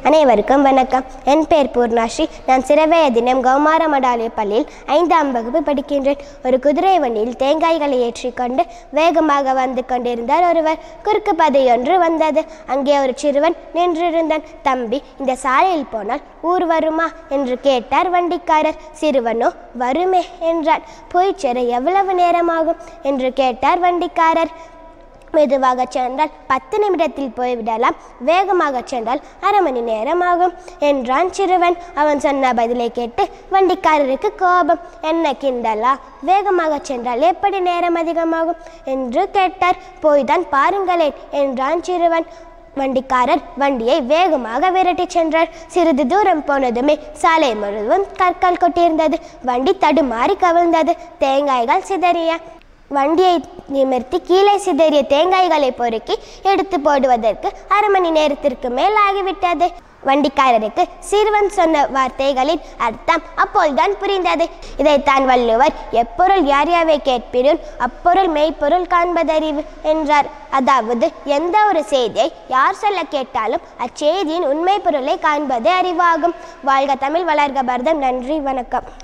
அனைவருக்கும் வணக்கம் என் பெயர் பூர்ணாஸ்ரீ நான் சிறவைய தினம் கௌமார மடாலய பள்ளியில் ஐந்தாம் வகுப்பு படிக்கின்றேன் ஒரு குதிரை வண்டியில் தேங்காய்களை ஏற்றிக்கொண்டு வேகமாக வந்து கொண்டிருந்தார் ஒருவர் குறுக்கு பாதையொன்று வந்தது அங்கே ஒரு சிறுவன் நின்றிருந்தான் தம்பி இந்த சாலையில் போனால் ஊர் வருமா என்று கேட்டார் வண்டிக்காரர் சிறுவனோ வருமே என்றான் போய் சேர எவ்வளவு நேரமாகும் என்று கேட்டார் வண்டிக்காரர் மெதுவாக சென்றால் பத்து நிமிடத்தில் போய்விடலாம் வேகமாக சென்றால் அரை மணி நேரம் ஆகும் என்றான் சிறுவன் அவன் சொன்ன பதிலை கேட்டு வண்டிக்காரருக்கு கோபம் என்ன கிண்டலா வேகமாக சென்றால் எப்படி நேரம் அதிகமாகும் என்று கேட்டார் போய்தான் பாருங்களேன் என்றான் சிறுவன் வண்டிக்காரர் வண்டியை வேகமாக விரட்டிச் சென்றார் சிறிது தூரம் போனதுமே சாலை முழுவதும் கற்கள் கொட்டியிருந்தது வண்டி தடுமாறி கவிழ்ந்தது தேங்காய்கள் சிதறிய வண்டியை நிமிர்த்தி கீழே சிதறிய தேங்காய்களை பொறுக்கி எடுத்து போடுவதற்கு அரை மணி நேரத்திற்கு மேல் ஆகிவிட்டது வண்டிக்காரருக்கு சிறுவன் சொன்ன வார்த்தைகளின் அர்த்தம் அப்போதுதான் புரிந்தது இதைத்தான் வள்ளுவர் எப்பொருள் யார் யாவை கேட்பினும் அப்பொருள் மெய்ப்பொருள் காண்பதறிவு என்றார் அதாவது எந்த ஒரு செய்தியை யார் சொல்ல கேட்டாலும் அச்செய்தியின் உண்மை பொருளை காண்பதே அறிவாகும் வாழ்க தமிழ் வளர்க பரதம் நன்றி வணக்கம்